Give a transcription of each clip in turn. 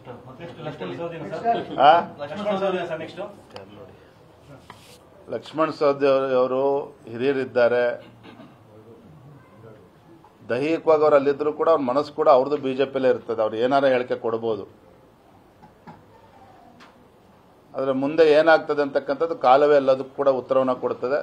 Next next Lakshmana ಸೌದಿನ sir ಆ? ಲಕ್ಷ್ಮಣ ಸೌದಿನ ಸರ್ ನೆಕ್ಸ್ಟ್ ಲಕ್ಷ್ಮಣ್ ಸವದಿ ಅವರು ಹಿರಿಯರಿದ್ದಾರೆ ದೈಹಿಕವಾಗಿ ಅವ್ರು ಅಲ್ಲಿದ್ರು ಕೂಡ ಅವ್ರ ಮನಸ್ಸು ಕೂಡ ಅವ್ರದ್ದು ಬಿಜೆಪಿಲೇ ಇರ್ತದೆ ಅವ್ರು ಏನಾರ ಹೇಳಿಕೆ ಕೊಡ್ಬೋದು ಆದರೆ ಮುಂದೆ ಏನಾಗ್ತದೆ ಅಂತಕ್ಕಂಥದ್ದು ಕಾಲವೇ ಎಲ್ಲದಕ್ಕೂ ಕೂಡ ಉತ್ತರವನ್ನು ಕೊಡ್ತದೆ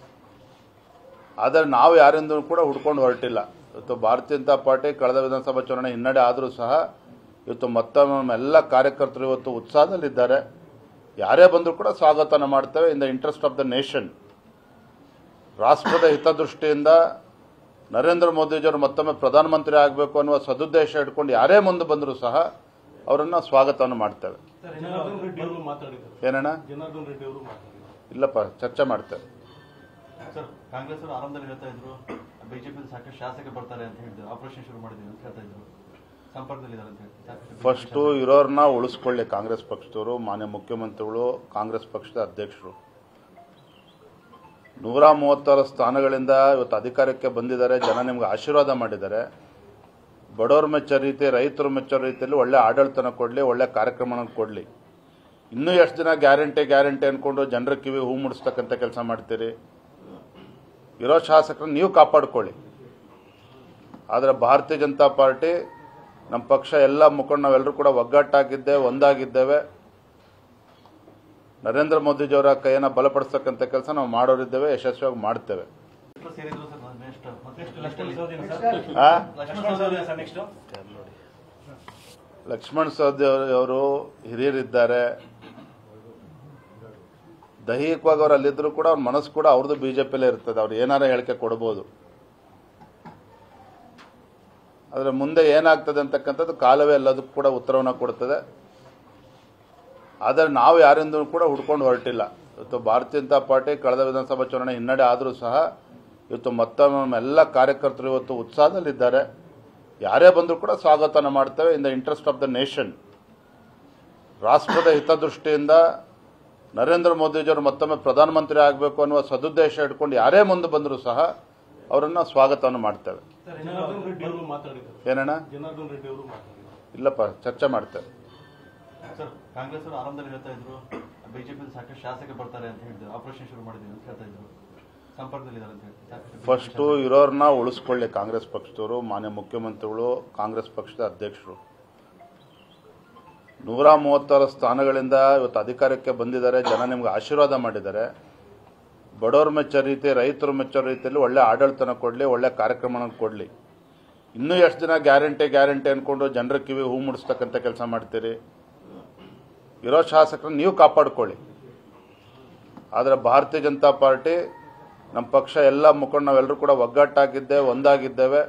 ಆದರೆ ನಾವು ಯಾರಿಂದಲೂ ಕೂಡ ಹುಡ್ಕೊಂಡು ಹೊರಟಿಲ್ಲ ಇವತ್ತು ಭಾರತೀಯ ಜನತಾ ಪಾರ್ಟಿ ಕಳೆದ ವಿಧಾನಸಭಾ ಚುನಾವಣೆ ಹಿನ್ನಡೆ ಆದರೂ ಸಹ ಇವತ್ತು ಮತ್ತೊಮ್ಮೆ ನಮ್ಮ ಎಲ್ಲ ಕಾರ್ಯಕರ್ತರು ಇವತ್ತು ಉತ್ಸಾಹದಲ್ಲಿದ್ದಾರೆ ಯಾರೇ ಬಂದರೂ ಕೂಡ ಸ್ವಾಗತನ ಮಾಡ್ತೇವೆ in the interest of the nation ರಾಷ್ಟ್ರದ ಹಿತದೃಷ್ಟಿಯಿಂದ ನರೇಂದ್ರ ಮೋದಿಜಿಯವರು ಮತ್ತೊಮ್ಮೆ ಪ್ರಧಾನಮಂತ್ರಿ ಆಗಬೇಕು ಅನ್ನುವ ಸದುದ್ದೇಶ ಇಟ್ಕೊಂಡು ಯಾರೇ ಮುಂದೆ ಬಂದರೂ ಸಹ ಅವರನ್ನು ಸ್ವಾಗತವನ್ನು ಮಾಡ್ತೇವೆ ಸರ್ ಜನಾರ್ದನ್ ರೆಡ್ಡಿ ಅವರು ಮಾತಾಡಿದ್ರು ಏನಣ್ಣ ಜನಾರ್ದನ್ ರೆಡ್ಡಿ ಅವರು ಮಾತಾಡಿದ್ರು ಇಲ್ಲಪ್ಪ ಚರ್ಚೆ ಮಾಡ್ತೇವೆ ಸರ್ ಕಾಂಗ್ರೆಸ್ ಅವರು ಆರಂಭದಲ್ಲಿ ಹೇಳ್ತಾ ಇದ್ರು ಬಿಜೆಪಿ ಸಾಕಷ್ಟು ಶಾಸಕರು ಬರ್ತಾರೆ ಅಂತ ಹೇಳಿದ್ರು ಆಪರೇಷನ್ ಶುರು ಮಾಡಿದೀವಿ ಅಂತ ಹೇಳ್ತಾ ಇದ್ರು ಸಂಪರ್ಕದಲ್ಲಿದ್ದಾರೆ ಅಂತ ಹೇಳಿ ಸಾಕಷ್ಟು ಫಸ್ಟು ಇರೋರನ್ನ ಉಳಿಸ್ಕೊಳ್ಳಿ ಕಾಂಗ್ರೆಸ್ ಪಕ್ಷದವರು ಮಾನ್ಯ ಮುಖ್ಯಮಂತ್ರಿಗಳು ಕಾಂಗ್ರೆಸ್ ಪಕ್ಷದ ಅಧ್ಯಕ್ಷರು ನೂರ ಮೂವತ್ತಾರು ಸ್ಥಾನಗಳಿಂದ ಇವತ್ತು ಅಧಿಕಾರಕ್ಕೆ ಬಂದಿದ್ದಾರೆ ಜನ ನಿಮ್ಗೆ ಆಶೀರ್ವಾದ ಮಾಡಿದ್ದಾರೆ ಬಡವ್ರ ಮೆಚ್ಚೋ ರೀತಿ ರೈತರು ಮೆಚ್ಚೋ ರೀತಿಯಲ್ಲಿ ಒಳ್ಳೆ ಆಡಳಿತನ ಕೊಡಲಿ ಒಳ್ಳೆ ಕಾರ್ಯಕ್ರಮನ ಕೊಡಲಿ ಇನ್ನೂ ಎಷ್ಟು ದಿನ ಗ್ಯಾರಂಟಿ ಗ್ಯಾರಂಟಿ ಅಂದ್ಕೊಂಡು ಜನರ ಕಿವಿ ಹೂ ಮುಡಿಸ್ತಕ್ಕಂಥ ಕೆಲಸ ಮಾಡ್ತೀರಿ ಇರೋ ಶಾಸಕರನ್ನ ನೀವು ಕಾಪಾಡ್ಕೊಳ್ಳಿ ಆದರೆ ಭಾರತೀಯ ಜನತಾ ಪಾರ್ಟಿ ನಮ್ಮ ಪಕ್ಷ ಎಲ್ಲ ಮುಖಂಡ ನಾವೆಲ್ಲರೂ ಕೂಡ ಒಗ್ಗಟ್ಟಾಗಿದ್ದೇವೆ ಒಂದಾಗಿದ್ದೇವೆ ನರೇಂದ್ರ ಮೋದಿಜಿಯವರ ಕೈಯನ್ನು ಬಲಪಡಿಸ್ತಕ್ಕಂಥ ಕೆಲಸ ನಾವು ಮಾಡೋರಿದ್ದೇವೆ ಯಶಸ್ವಿಯಾಗಿ ಮಾಡ್ತೇವೆ ಎಷ್ಟು ಸೇರಿದ್ರು ಸರ್ ನೆಕ್ಸ್ಟ್ ನೆಕ್ಸ್ಟ್ ಲಕ್ಷ್ಮಣ ಸೌದಿನ ಸರ್ ಆ? ಲಕ್ಷ್ಮಣ ಸೌದಿನ ಸರ್ ನೆಕ್ಸ್ಟ್ ಲಕ್ಷ್ಮಣ್ ಸವದಿ ಅವರು ಹಿರಿಯರಿದ್ದಾರೆ ದೈಹಿಕವಾಗಿ ಅವ್ರು ಅಲ್ಲಿದ್ರು ಕೂಡ ಅವ್ರ ಮನಸ್ಸು ಕೂಡ ಅವ್ರದ್ದು ಬಿಜೆಪಿಲೇ ಇರ್ತದೆ ಅವ್ರು ಏನಾರ ಹೇಳಿಕೆ ಕೊಡ್ಬೋದು ಆದರೆ ಮುಂದೆ ಏನಾಗ್ತದೆ ಅಂತಕ್ಕಂಥದ್ದು ಕಾಲವೇ ಎಲ್ಲದಕ್ಕೂ ಕೂಡ ಉತ್ತರವನ್ನು ಕೊಡ್ತದೆ ಆದರೆ ನಾವು ಯಾರಿಂದಲೂ ಕೂಡ ಹುಡ್ಕೊಂಡು ಹೊರಟಿಲ್ಲ ಇವತ್ತು ಭಾರತೀಯ ಜನತಾ ಪಾರ್ಟಿ ಕಳೆದ ವಿಧಾನಸಭಾ ಚುನಾವಣೆ ಹಿನ್ನಡೆ ಆದರೂ ಸಹ ಇವತ್ತು ಮತ್ತೊಮ್ಮೆ ನಮ್ಮ ಎಲ್ಲ ಕಾರ್ಯಕರ್ತರು ಇವತ್ತು ಉತ್ಸಾಹದಲ್ಲಿದ್ದಾರೆ ಯಾರೇ ಬಂದರೂ ಕೂಡ ಸ್ವಾಗತನ ಮಾಡ್ತೇವೆ in the interest of the nation ರಾಷ್ಟ್ರದ ಹಿತದೃಷ್ಟಿಯಿಂದ ನರೇಂದ್ರ ಮೋದಿಜಿಯವರು ಮತ್ತೊಮ್ಮೆ ಪ್ರಧಾನಮಂತ್ರಿ ಆಗಬೇಕು ಅನ್ನುವ ಸದುದ್ದೇಶ ಇಟ್ಕೊಂಡು ಯಾರೇ ಮುಂದೆ ಬಂದರೂ ಸಹ ಅವರನ್ನು ಸ್ವಾಗತವನ್ನು ಮಾಡ್ತೇವೆ ಸರ್ ಜನಾರ್ದನ್ ರೆಡ್ಡಿ ಅವರು ಮಾತಾಡಿದ್ರು ಏನಣ್ಣ ಜನಾರ್ದನ್ ರೆಡ್ಡಿ ಅವರು ಮಾತಾಡಿದ್ರು ಇಲ್ಲಪ್ಪ ಚರ್ಚೆ ಮಾಡ್ತೇವೆ ಸರ್ ಕಾಂಗ್ರೆಸ್ ಅವರು ಆರಂಭದಲ್ಲಿ ಹೇಳ್ತಾ ಇದ್ರು ಬಿಜೆಪಿ ಸಾಕಷ್ಟು ಶಾಸಕರು ಬರ್ತಾರೆ ಅಂತ ಹೇಳಿದ್ರು ಆಪರೇಷನ್ ಶುರು ಮಾಡಿದೀವಿ ಅಂತ ಹೇಳ್ತಾ ಇದ್ರು ಸಂಪರ್ಕದಲ್ಲಿದ್ದಾರೆ ಅಂತ ಹೇಳಿ ಸಾಕಷ್ಟು ಫಸ್ಟು ಇರೋರನ್ನ ಉಳಿಸ್ಕೊಳ್ಳಿ ಕಾಂಗ್ರೆಸ್ ಪಕ್ಷದವರು ಮಾನ್ಯ ಮುಖ್ಯಮಂತ್ರಿಗಳು ಕಾಂಗ್ರೆಸ್ ಪಕ್ಷದ ಅಧ್ಯಕ್ಷರು ನೂರ ಮೂವತ್ತಾರು ಸ್ಥಾನಗಳಿಂದ ಇವತ್ತು ಅಧಿಕಾರಕ್ಕೆ ಬಂದಿದ್ದಾರೆ ಜನ ನಿಮ್ಗೆ ಆಶೀರ್ವಾದ ಮಾಡಿದ್ದಾರೆ ಬಡವ್ರ ಮೆಚ್ಚೋ ರೀತಿ ರೈತರು ಮೆಚ್ಚೋ ರೀತಿಯಲ್ಲಿ ಒಳ್ಳೆ ಆಡಳಿತನ ಕೊಡಲಿ ಒಳ್ಳೆ ಕಾರ್ಯಕ್ರಮನ ಕೊಡಲಿ ಇನ್ನೂ ಎಷ್ಟು ದಿನ ಗ್ಯಾರಂಟಿ ಗ್ಯಾರಂಟಿ ಅಂದ್ಕೊಂಡು ಜನರ ಕಿವಿ ಹೂ ಮುಡಿಸ್ತಕ್ಕಂಥ ಕೆಲಸ ಮಾಡ್ತೀರಿ ಇರೋ ಶಾಸಕರನ್ನ ನೀವು ಕಾಪಾಡ್ಕೊಳ್ಳಿ ಆದರೆ ಭಾರತೀಯ ಜನತಾ ಪಾರ್ಟಿ ನಮ್ಮ ಪಕ್ಷ ಎಲ್ಲ ಮುಖಂಡ ನಾವೆಲ್ಲರೂ ಕೂಡ ಒಗ್ಗಟ್ಟಾಗಿದ್ದೇವೆ ಒಂದಾಗಿದ್ದೇವೆ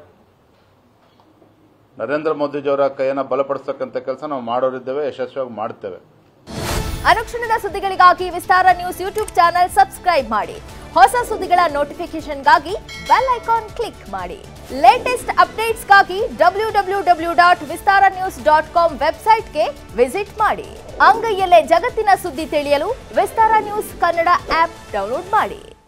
ನರೇಂದ್ರ ಮೋದಿಜಿಯವರ ಕೈಯನ್ನು ಬಲಪಡಿಸ್ತಕ್ಕಂಥ ಕೆಲಸ ನಾವು ಮಾಡೋರಿದ್ದೇವೆ ಯಶಸ್ವಿಯಾಗಿ ಮಾಡ್ತೇವೆ ಅನುಕ್ಷಣದ ಸುದ್ದಿಗಳಿಗಾಗಿ Vistara news YouTube channel subscribe ಮಾಡಿ ಹೊಸ ಸುದ್ದಿಗಳ ನೋಟಿಫಿಕೇಶನ್ಗಾಗಿ ಬೆಲ್ ಐಕಾನ್ ಕ್ಲಿಕ್ ಮಾಡಿ ಲೇಟೆಸ್ಟ್ ಅಪ್ಡೇಟ್ಸ್ಗಾಗಿ W W W dot Vistara news dot com ವೆಬ್ಸೈಟ್ಗೆ ವಿಸಿಟ್ ಮಾಡಿ ಅಂಗೈಯಲ್ಲೇ ಜಗತ್ತಿನ ಸುದ್ದಿ ತಿಳಿಯಲು Vistara news Kannada app download ಮಾಡಿ